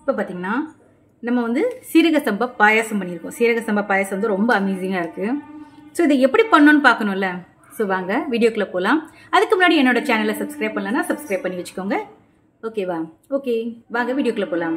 இப்போ பார்த்தீங்கன்னா நம்ம வந்து சீரக சம்பா பாயாசம் பண்ணியிருக்கோம் சீரக சம்பா பாயாசம் வந்து ரொம்ப அமேசிங்காக இருக்குது ஸோ இதை எப்படி பண்ணணும்னு பார்க்கணும்ல ஸோ வாங்க வீடியோக்குள்ளே போகலாம் அதுக்கு முன்னாடி என்னோட சேனலை சப்ஸ்கிரைப் பண்ணலன்னா சப்ஸ்கிரைப் பண்ணி வச்சுக்கோங்க ஓகேவா ஓகே வாங்க வீடியோக்குள்ளே போகலாம்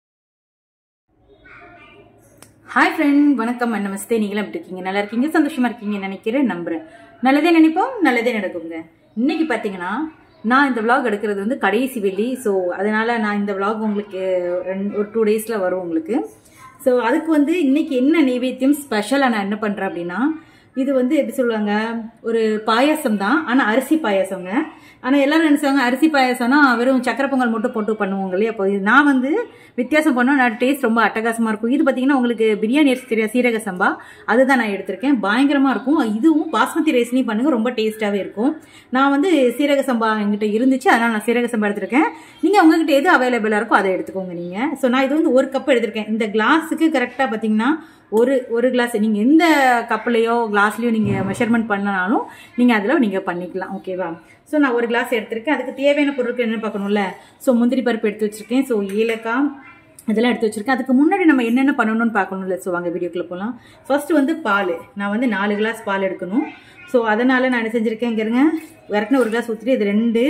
ஹாய் ஃப்ரெண்ட் வணக்கம் நமஸ்தே நீங்களும் எப்படி இருக்கீங்க நல்லா இருக்கீங்க சந்தோஷமா இருக்கீங்க நினைக்கிறேன் நம்புறேன் நல்லதே நினைப்போம் நல்லதே நடக்குங்க இன்னைக்கு பார்த்தீங்கன்னா நான் இந்த vlog எடுக்கிறது வந்து கடைசி வெள்ளி ஸோ அதனால நான் இந்த vlog உங்களுக்கு ரெண்டு ஒரு டூ டேஸில் வரும் உங்களுக்கு ஸோ அதுக்கு வந்து இன்னைக்கு என்ன நைவேத்தியம் ஸ்பெஷலாக நான் என்ன பண்ணுறேன் அப்படின்னா இது வந்து எப்படி சொல்லுவாங்க ஒரு பாயாசம் தான் ஆனால் அரிசி பாயாசங்க ஆனால் எல்லாரும் நினைச்சாங்க அரிசி பாயாசம்னா வெறும் சக்கரை பொங்கல் மட்டும் போட்டு பண்ணுவாங்க இல்லையா அப்போ இது நான் வந்து வித்தியாசம் பண்ணோம் நான் டேஸ்ட் ரொம்ப அட்டகாசமாக இருக்கும் இது பார்த்தீங்கன்னா உங்களுக்கு பிரியாணி அரிசி தெரியா சீரக சம்பா அதுதான் நான் எடுத்திருக்கேன் பயங்கரமாக இருக்கும் இதுவும் பாஸ்மதி ரைஸ்லையும் பண்ணுங்க ரொம்ப டேஸ்ட்டாகவே இருக்கும் நான் வந்து சீரக சம்பா என்கிட்ட இருந்துச்சு அதனால் நான் சீரக சம்பா எடுத்திருக்கேன் நீங்கள் உங்ககிட்ட எது அவைலபிளாக இருக்கோ அதை எடுத்துக்கோங்க நீங்கள் ஸோ நான் இது வந்து ஒரு கப் எடுத்திருக்கேன் இந்த கிளாஸுக்கு கரெக்டாக பார்த்தீங்கன்னா ஒரு ஒரு கிளாஸ் நீங்கள் எந்த கப்லையோ கிளாஸ்லையோ நீங்கள் மெஷர்மெண்ட் பண்ணனாலும் நீங்கள் அதில் நீங்கள் பண்ணிக்கலாம் ஓகேவா ஸோ நான் ஒரு கிளாஸ் எடுத்திருக்கேன் அதுக்கு தேவையான பொருட்கள் என்ன பார்க்கணும்ல ஸோ முந்திரி பருப்பு எடுத்து வச்சுருக்கேன் ஸோ ஏலக்காய் இதெல்லாம் எடுத்து வச்சிருக்கேன் அதுக்கு முன்னாடி நம்ம என்னென்ன பண்ணணும்னு பார்க்கணும்ல ஸோ வாங்க வீடியோக்குள்ளே போகலாம் ஃபர்ஸ்ட் வந்து பால் நான் வந்து நாலு கிளாஸ் பால் எடுக்கணும் ஸோ அதனால் நான் என்ன செஞ்சுருக்கேன் இங்கே இருங்க இறக்குன ஒரு கிளாஸ் ஊற்றிட்டு இது ரெண்டு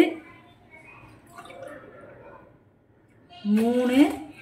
மூணு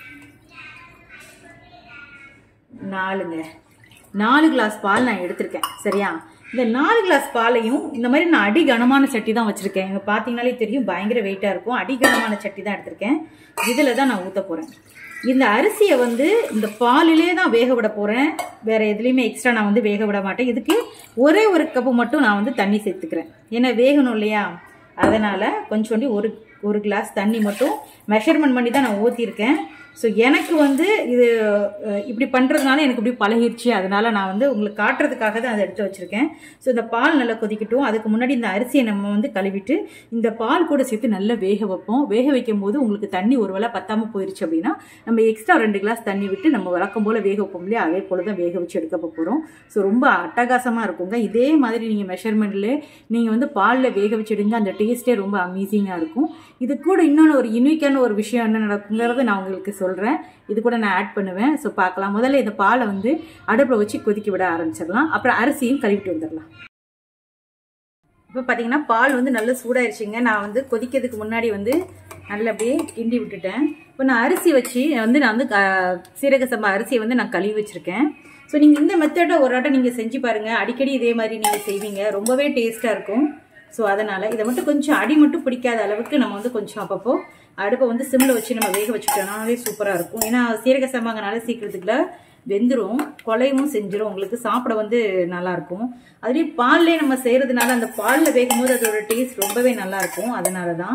நாலுங்க நாலு கிளாஸ் பால் நான் எடுத்திருக்கேன் சரியா இந்த நாலு கிளாஸ் பாலையும் இந்த மாதிரி நான் அடி கனமான சட்டி தான் வச்சுருக்கேன் இங்கே பார்த்தீங்கனாலே தெரியும் பயங்கர வெயிட்டாக இருக்கும் அடி கனமான சட்டி தான் எடுத்திருக்கேன் இதில் தான் நான் ஊற்ற போகிறேன் இந்த அரிசியை வந்து இந்த பாலிலே தான் வேக விட போகிறேன் வேறு எதுலேயுமே எக்ஸ்ட்ரா நான் வந்து வேக விட மாட்டேன் இதுக்கு ஒரே ஒரு கப்பு மட்டும் நான் வந்து தண்ணி சேர்த்துக்கிறேன் ஏன்னா வேகணும் இல்லையா அதனால் கொஞ்சோண்டி ஒரு ஒரு கிளாஸ் தண்ணி மட்டும் மெஷர்மெண்ட் பண்ணி தான் நான் ஊற்றிருக்கேன் ஸோ எனக்கு வந்து இது அஹ், இப்படி பண்ணுறதுனால எனக்கு இப்படி பழகிடுச்சு அதனால நான் வந்து உங்களுக்கு காட்டுறதுக்காக தான் அதை எடுத்து வச்சுருக்கேன் ஸோ இந்த பால் நல்லா கொதிக்கட்டும் அதுக்கு முன்னாடி இந்த அரிசியை நம்ம வந்து கழுவிட்டு இந்த பால் கூட சேர்த்து நல்லா வேக வைப்போம் வேக வைக்கும் போது உங்களுக்கு தண்ணி ஒரு வேளை பத்தாமல் போயிருச்சு அப்படின்னா நம்ம எக்ஸ்ட்ரா ரெண்டு கிளாஸ் தண்ணி விட்டு நம்ம வழக்கம் போல் வேக வைப்போம் இல்லையா அதே போல் தான் வேக வச்சு எடுக்க போகிறோம் ஸோ ரொம்ப அட்டகாசமாக இருக்குங்க இதே மாதிரி நீங்கள் மெஷர்மெண்ட்டில் நீங்கள் வந்து பாலில் வேக வச்சுடுங்க அந்த டேஸ்ட்டே ரொம்ப அமேசிங்காக இருக்கும் இது கூட இன்னொன்று ஒரு யூனிக்கான ஒரு விஷயம் என்ன நடக்குங்கிறத நான் உங்களுக்கு சொல்கிறேன் இது கூட நான் ஆட் பண்ணுவேன் ஸோ பார்க்கலாம் முதல்ல இந்த பாலை வந்து அடுப்பில் வச்சு கொதிக்க விட ஆரம்பிச்சிடலாம் அப்புறம் அரிசியும் கழுவிட்டு வந்துடலாம் இப்போ பார்த்தீங்கன்னா பால் வந்து நல்லா சூடாயிருச்சுங்க நான் வந்து கொதிக்கிறதுக்கு முன்னாடி வந்து நல்லா அப்படியே கிண்டி விட்டுட்டேன் இப்போ நான் அரிசி வச்சு வந்து நான் வந்து அஹ், சீரக சம்பா அரிசியை வந்து நான் கழுவி வச்சுருக்கேன் ஸோ நீங்கள் இந்த மெத்தடை ஒரு ஆட்டம் நீங்கள் செஞ்சு பாருங்கள் அடிக்கடி இதே மாதிரி நீங்கள் செய்வீங்க ரொம்பவே டேஸ்ட்டாக இருக்கும் ஸோ அதனால் இதை மட்டும் கொஞ்சம் அடி மட்டும் பிடிக்காத அளவுக்கு நம்ம வந்து கொஞ்சம் அப்பப்போ அடுப்பை வந்து சிம்மில் வச்சு நம்ம வேக வச்சுக்கிட்டோம்னாவே சூப்பராக இருக்கும் ஏன்னா சீரக சம்பாங்கனால சீக்கிரத்துக்குள்ள வெந்துடும் கொலையும் செஞ்சிரும் உங்களுக்கு சாப்பிட வந்து நல்லா இருக்கும் அதுலேயும் பால்லே நம்ம செய்கிறதுனால அந்த பாலில் வேகும் போது அதோட டேஸ்ட் ரொம்பவே நல்லா இருக்கும் அதனால தான்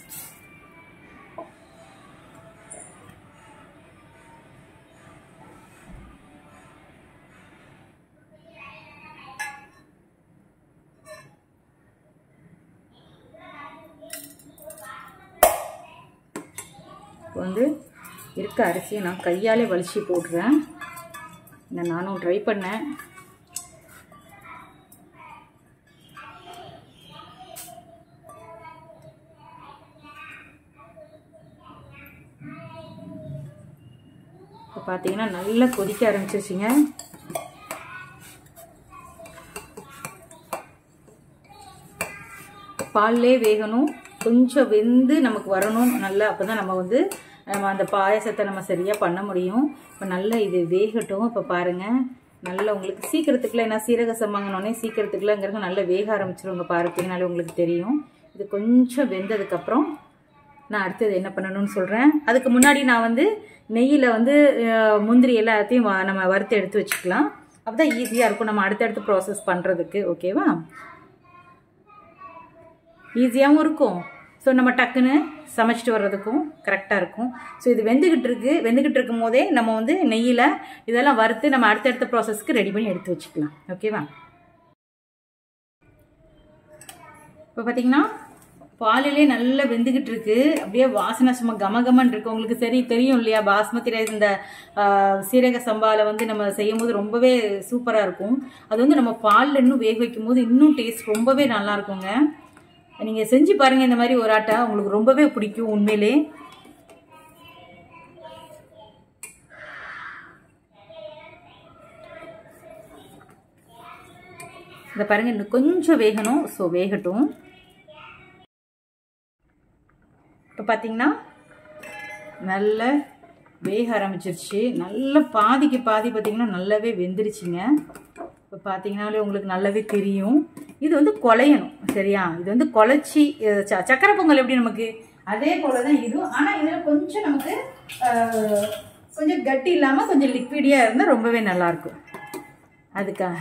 இப்போ வந்து இருக்க அரிசியை நான் கையாலே வலிச்சு போடுறேன் நான் நானும் ட்ரை பண்ணேன் இப்போ பார்த்தீங்கன்னா நல்லா கொதிக்க ஆரம்பிச்சிருச்சுங்க பால்லே வேகணும் கொஞ்சம் வெந்து நமக்கு வரணும் நல்லா அப்போ தான் நம்ம வந்து நம்ம அந்த பாயசத்தை நம்ம சரியாக பண்ண முடியும் இப்போ நல்லா இது வேகட்டும் இப்போ பாருங்கள் நல்லா உங்களுக்கு சீக்கிரத்துக்குள்ள ஏன்னா சீரக சம்பாங்கனோடனே சீக்கிரத்துக்குள்ளங்கிறது நல்லா வேக ஆரம்பிச்சிருவங்க பார்த்தீங்கனாலே உங்களுக்கு தெரியும் இது கொஞ்சம் வெந்ததுக்கப்புறம் நான் அடுத்தது என்ன பண்ணணும்னு சொல்கிறேன் அதுக்கு முன்னாடி நான் வந்து நெய்யில் வந்து அஹ், முந்திரி எல்லாத்தையும் வ- நம்ம வறுத்து எடுத்து வச்சுக்கலாம் அப்போ தான் ஈஸியாக இருக்கும் நம்ம அடுத்தடுத்து ப்ராசஸ் பண்ணுறதுக்கு ஓகேவா ஈஸியாகவும் இருக்கும் ஸோ நம்ம டக்குன்னு சமைச்சிட்டு வர்றதுக்கும் கரெக்டாக இருக்கும் ஸோ இது வெந்துக்கிட்டு இருக்கு வெந்துக்கிட்டு இருக்கும் போதே நம்ம வந்து நெய்யில் இதெல்லாம் வறுத்து நம்ம அடுத்தடுத்த ப்ராசஸ்க்கு ரெடி பண்ணி எடுத்து வச்சுக்கலாம் ஓகேவா இப்போ பார்த்தீங்கன்னா பாலிலே நல்லா வெந்துக்கிட்டு இருக்கு அப்படியே வாசனை சும்மா கமகமன்னு இருக்கு உங்களுக்கு சரி தெரியும் இல்லையா பாஸ்மதி ரைஸ் இந்த ஆஹ், சீரக சம்பாவில் வந்து நம்ம செய்யும் போது ரொம்பவே சூப்பராக இருக்கும் அது வந்து நம்ம பாலில் இன்னும் வேக வைக்கும் போது இன்னும் டேஸ்ட் ரொம்பவே நல்லா இருக்குங்க நீங்கள் செஞ்சு பாருங்கள் இந்த மாதிரி ஒரு ஆட்டை உங்களுக்கு ரொம்பவே பிடிக்கும் உண்மையிலே இதை பாருங்க இன்னும் கொஞ்சம் வேகணும் ஸோ வேகட்டும் இப்போ பார்த்தீங்கன்னா நல்ல வேக ஆரம்பிச்சிருச்சு நல்ல பாதிக்கு பாதி பார்த்தீங்கன்னா நல்லாவே வெந்துருச்சுங்க இப்போ பார்த்தீங்கன்னாலே உங்களுக்கு நல்லாவே தெரியும் இது வந்து குலையணும் சரியா இது வந்து குலைச்சி அஹ் ச- சக்கரை பொங்கல் எப்படி நமக்கு அதே போல தான் இதுவும் ஆனால் இதில் கொஞ்சம் நமக்கு அஹ், கொஞ்சம் கட்டி இல்லாமல் கொஞ்சம் லிக்விடியாக இருந்தால் ரொம்பவே நல்லாயிருக்கும் அதுக்காக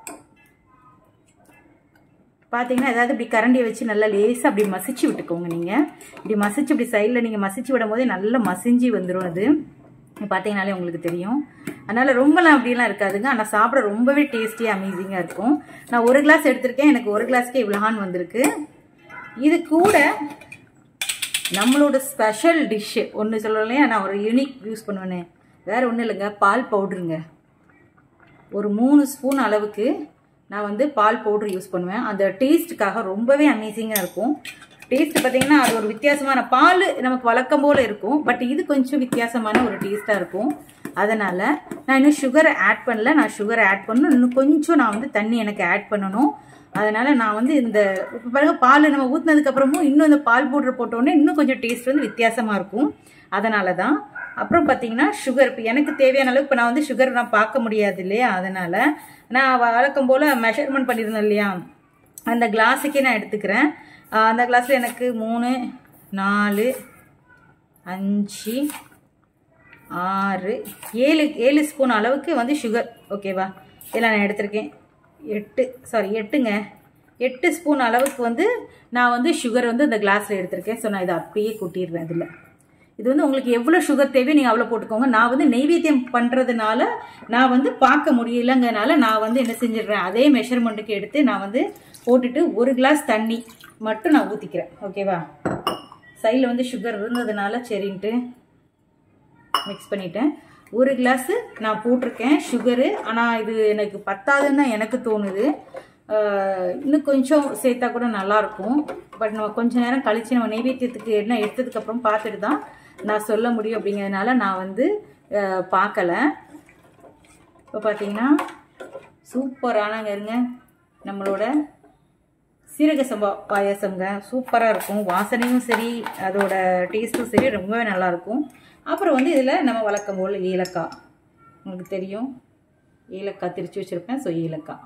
பார்த்தீங்கன்னா ஏதாவது இப்படி கரண்டியை வச்சு நல்லா லேசாக அப்படி மசிச்சு விட்டுக்கோங்க நீங்கள் இப்படி மசிச்சு இப்படி சைடில் நீங்கள் மசிச்சு விடும் போதே நல்லா மசிஞ்சு வந்துடும் அது பார்த்தீங்கனாலே உங்களுக்கு தெரியும் அதனால் ரொம்பலாம் அப்படிலாம் இருக்காதுங்க ஆனால் சாப்பிட ரொம்பவே டேஸ்டியாக அமேசிங்காக இருக்கும் நான் ஒரு கிளாஸ் எடுத்திருக்கேன் எனக்கு ஒரு கிளாஸ்க்கே இவ்வளோஹான் வந்திருக்கு இது கூட நம்மளோட ஸ்பெஷல் டிஷ்ஷு ஒன்று சொல்லலையா நான் ஒரு யூனிக் யூஸ் பண்ணுவேனே வேறு ஒன்றும் இல்லைங்க பால் பவுட்ருங்க ஒரு மூணு ஸ்பூன் அளவுக்கு நான் வந்து பால் பவுடர் யூஸ் பண்ணுவேன் அந்த டேஸ்ட்டுக்காக ரொம்பவே அமேசிங்காக இருக்கும் டேஸ்ட் பார்த்தீங்கன்னா அது ஒரு வித்தியாசமான பால் நமக்கு வழக்கம் போல் இருக்கும் பட் இது கொஞ்சம் வித்தியாசமான ஒரு டேஸ்ட்டாக இருக்கும் அதனால் நான் இன்னும் சுகரை ஆட் பண்ணல நான் சுகரை ஆட் பண்ணணும் இன்னும் கொஞ்சம் நான் வந்து தண்ணி எனக்கு ஆட் பண்ணணும் அதனால் நான் வந்து இந்த இப்போ பாருங்க பால் நம்ம ஊற்றுனதுக்கப்புறமும் இன்னும் இந்த பால் பவுடர் போட்டோன்னே இன்னும் கொஞ்சம் டேஸ்ட் வந்து வித்தியாசமாக இருக்கும் அதனால தான் அப்புறம் பார்த்தீங்கன்னா சுகர் இப்போ எனக்கு தேவையான அளவுக்கு இப்போ நான் வந்து சுகர் நான் பார்க்க முடியாது இல்லையா அதனால் நான் வழக்கம் போல் மெஷர்மெண்ட் பண்ணியிருந்தேன் இல்லையா அந்த கிளாஸுக்கே நான் எடுத்துக்கிறேன் ஆஹ் அந்த கிளாஸில் எனக்கு மூணு நாலு அஞ்சு ஆறு ஏழு ஏழு ஸ்பூன் அளவுக்கு வந்து சுகர் ஓகேவா இதில் நான் எடுத்திருக்கேன் எட்டு சாரி எட்டுங்க எட்டு ஸ்பூன் அளவுக்கு வந்து நான் வந்து சுகர் வந்து இந்த கிளாஸில் எடுத்திருக்கேன் ஸோ நான் இதை அப்படியே கொட்டிடுறேன் இதில் இது வந்து உங்களுக்கு எவ்வளோ சுகர் தேவையோ நீங்கள் அவ்வளோ போட்டுக்கோங்க நான் வந்து நெய்வேத்தியம் பண்ணுறதுனால நான் வந்து பார்க்க முடியலங்கிறனால நான் வந்து என்ன செஞ்சிடுறேன் அதே மெஷர்மெண்ட்டுக்கு எடுத்து நான் வந்து போட்டுட்டு ஒரு கிளாஸ் தண்ணி மட்டும் நான் ஊற்றிக்கிறேன் ஓகேவா சைடில் வந்து சுகர் இருந்ததுனால சரின்ட்டு மிக்ஸ் பண்ணிட்டேன் ஒரு கிளாஸு நான் போட்டிருக்கேன் சுகரு ஆனால் இது எனக்கு பத்தாதுன்னு தான் எனக்கு தோணுது ஆஹ் இன்னும் கொஞ்சம் சேர்த்தா கூட நல்லாயிருக்கும் பட் நம்ம கொஞ்ச நேரம் கழித்து நம்ம நைவேத்தியத்துக்கு என்ன எடுத்ததுக்கப்புறம் பார்த்துட்டு தான் நான் சொல்ல முடியும் அப்படிங்கிறதுனால நான் வந்து ஆஹ் பார்க்கல இப்போ பார்த்தீங்கன்னா சூப்பரானங்க இருங்க நம்மளோட சீரக சம்பா பாயாசம்ங்க சூப்பராக இருக்கும் வாசனையும் சரி அதோட டேஸ்ட்டும் சரி ரொம்பவே நல்லாயிருக்கும் அப்புறம் வந்து இதில் நம்ம வழக்கம் போல் ஏலக்காய் உங்களுக்கு தெரியும் ஏலக்காய் திரிச்சு வச்சுருப்பேன் ஸோ ஏலக்காய்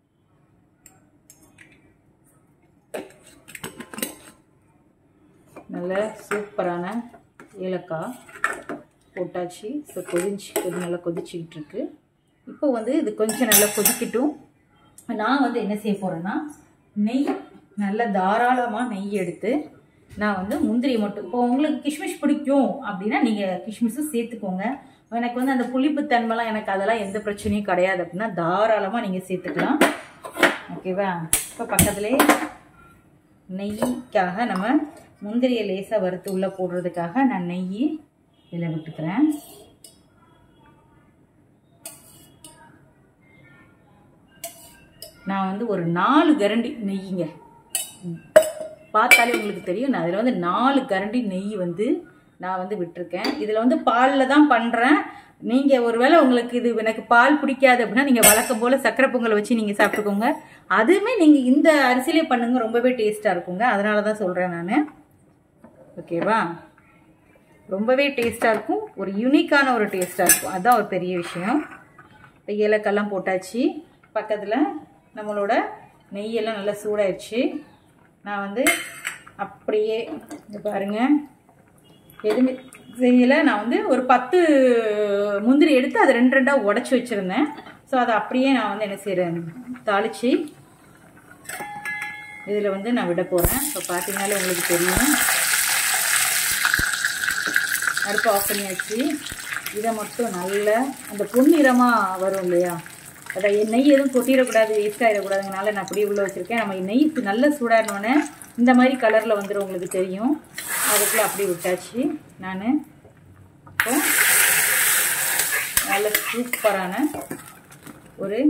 நல்ல சூப்பரான ஏலக்காய் போட்டாச்சு ஸோ கொதிச்சு கொஞ்சம் நல்லா கொதிச்சுக்கிட்டு இருக்கு இப்போ வந்து இது கொஞ்சம் நல்லா கொதிக்கட்டும் நான் வந்து என்ன செய்ய போகிறேன்னா நெய் நல்ல தாராளமாக நெய் எடுத்து நான் வந்து முந்திரி மட்டும் இப்போ உங்களுக்கு கிஷ்மிஷ் பிடிக்கும் அப்படின்னா நீங்கள் கிஷ்மிஷும் சேர்த்துக்கோங்க எனக்கு வந்து அந்த புளிப்பு தன்மைலாம் எனக்கு அதெல்லாம் எந்த பிரச்சனையும் கிடையாது அப்படின்னா தாராளமாக நீங்கள் சேர்த்துக்கலாம் ஓகேவா இப்போ பக்கத்துலேயே நெய்க்காக நம்ம முந்திரியை லேசாக வறுத்து உள்ளே போடுறதுக்காக நான் நெய் இதில் விட்டுக்கிறேன் நான் வந்து ஒரு நாலு கரண்டி நெய்யுங்க ம். பார்த்தாலே உங்களுக்கு தெரியும் நான் அதில் வந்து நாலு கரண்டி நெய் வந்து நான் வந்து விட்டிருக்கேன் இதில் வந்து பாலில் தான் பண்ணுறேன் நீங்கள் ஒருவேளை உங்களுக்கு இது எனக்கு பால் பிடிக்காது அப்படின்னா நீங்கள் வழக்கம் போல் சக்கரை பொங்கல் வச்சு நீங்கள் சாப்பிட்டுக்கோங்க அதுவுமே நீங்கள் இந்த அரிசியிலே பண்ணுங்க ரொம்பவே டேஸ்ட்டாக இருக்குங்க அதனால தான் சொல்கிறேன் நான் ஓகேவா ரொம்பவே டேஸ்ட்டாக இருக்கும் ஒரு யூனிக்கான ஒரு டேஸ்ட்டாக இருக்கும் அதுதான் ஒரு பெரிய விஷயம் இப்போ ஏலக்காய்லாம் போட்டாச்சு பக்கத்தில் நம்மளோட நெய்யெல்லாம் நல்லா சூடாயிடுச்சு நான் வந்து அப்படியே இது பாருங்க எதுவுமே செய்யலை நான் வந்து ஒரு பத்து முந்திரி எடுத்து அதை ரெண்டு ரெண்டாக உடச்சி வச்சுருந்தேன் ஸோ அதை அப்படியே நான் வந்து என்ன செய்கிறேன் தாளித்து இதில் வந்து நான் விட போகிறேன் இப்போ பார்த்தீங்கனாலே உங்களுக்கு தெரியும் அடுப்பு ஆஃப் பண்ணியாச்சு இதை மட்டும் நல்ல அந்த பொன்னிறமாக வரும் இல்லையா அதை நெய் எதுவும் கொட்டிடக்கூடாது வேஸ்ட் ஆகிடக்கூடாதுனால நான் அப்படியே உள்ளே வச்சுருக்கேன் நம்ம நெய் நல்ல சூடாகினோடனே இந்த மாதிரி கலரில் வந்துடும் உங்களுக்கு தெரியும் அதுக்குள்ளே அப்படியே விட்டாச்சு நான் இப்போ நல்ல சூப்பரான ஒரு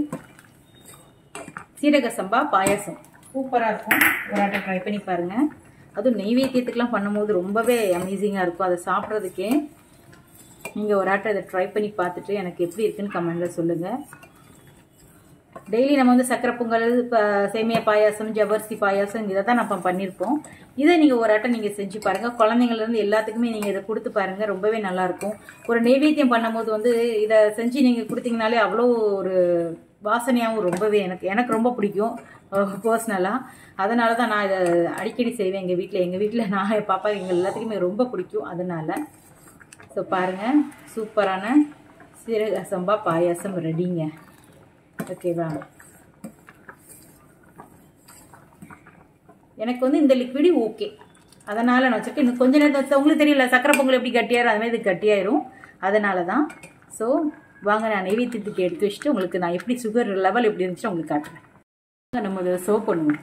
சீரக சம்பா பாயாசம் சூப்பராக இருக்கும் ஒரு ஆட்டை ட்ரை பண்ணி பாருங்கள் அதுவும் நெய்வேத்தியத்துக்கெலாம் பண்ணும்போது ரொம்பவே அமேசிங்காக இருக்கும் அதை சாப்பிட்றதுக்கே நீங்கள் ஒரு ஆட்டை அதை ட்ரை பண்ணி பார்த்துட்டு எனக்கு எப்படி இருக்குன்னு கமெண்டில் சொல்லுங்கள் டெய்லி நம்ம வந்து சக்கரை பொங்கல் ப- சேமியா பாயாசம் ஜவ்வரிசி பாயாசம் இதை தான் நம்ம பண்ணியிருப்போம் இதை நீங்கள் ஒரு ஆட்டம் நீங்கள் செஞ்சு பாருங்கள் குழந்தைங்கள்லேருந்து எல்லாத்துக்குமே நீங்கள் இதை கொடுத்து பாருங்கள் ரொம்பவே நல்லாயிருக்கும் ஒரு நெய்வேத்தியம் பண்ணும்போது வந்து இதை செஞ்சு நீங்கள் கொடுத்தீங்கனாலே அவ்வளோ ஒரு வாசனையாகவும் ரொம்பவே எனக்கு எனக்கு ரொம்ப பிடிக்கும் பர்சனலாக அதனால தான் நான் இதை அடிக்கடி செய்வேன் எங்கள் வீட்டில் எங்கள் வீட்டில் நான் என் பாப்பா எங்கள் எல்லாத்துக்குமே ரொம்ப பிடிக்கும் அதனால ஸோ பாருங்கள் சூப்பரான சீரக சம்பா பாயாசம் ரெடிங்க ஓகேவா எனக்கு வந்து இந்த லிக்விடு ஓகே அதனால் நான் வச்சுருக்கேன் இன்னும் கொஞ்ச நேரத்தை வச்சா உங்களுக்கு தெரியல சக்கரை பொங்கல் எப்படி கட்டியாயிரும் அது மாதிரி இது கட்டியாயிரும் அதனால தான் ஸோ வாங்க நான் நெய்வேத்தியத்துக்கு எடுத்து வச்சுட்டு உங்களுக்கு நான் எப்படி சுகர் லெவல் எப்படி இருந்துச்சு உங்களுக்கு காட்டுறேன் வாங்க நம்ம இதை சர்வ் பண்ணுவோம்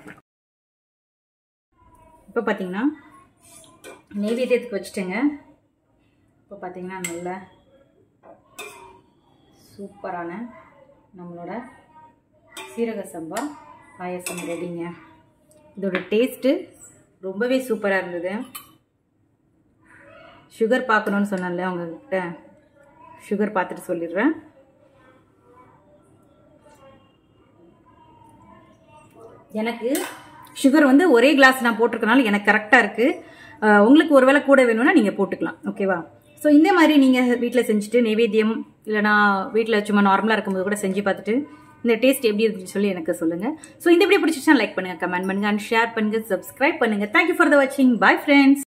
இப்போ பார்த்தீங்கன்னா நெய்வேத்தியத்துக்கு வச்சுட்டேங்க இப்போ பார்த்தீங்கன்னா நல்ல சூப்பரான நம்மளோட சீரக சம்பா பாயசம் ரெடிங்க இதோட டேஸ்ட்டு ரொம்பவே சூப்பராக இருந்தது சுகர் பார்க்கணுன்னு சொன்னேன்ல உங்ககிட்ட சுகர் பார்த்துட்டு சொல்லிடுறேன் எனக்கு சுகர் வந்து ஒரே கிளாஸ் நான் போட்டிருக்கனால எனக்கு கரெக்டாக இருக்குது உங்களுக்கு ஒருவேளை கூட வேணும்னா நீங்கள் போட்டுக்கலாம் ஓகேவா ஸோ இந்த மாதிரி நீங்கள் வீட்டில் செஞ்சுட்டு நைவேத்தியம் இல்லைனா வீட்டில் சும்மா நார்மலாக இருக்கும்போது கூட செஞ்சு பார்த்துட்டு இந்த டேஸ்ட் எப்படி இருந்துச்சு சொல்லி எனக்கு சொல்லுங்கள் ஸோ இந்த வீடியோ பிடிச்சிச்சுன்னா லைக் பண்ணுங்கள் கமெண்ட் பண்ணுங்கள் அண்ட் ஷேர் பண்ணுங்கள் சப்ஸ்கிரைப் பண்ணுங்கள் தேங்க்யூ ஃபார் த வாட்சிங் பை ஃப்ரெண்ட்ஸ்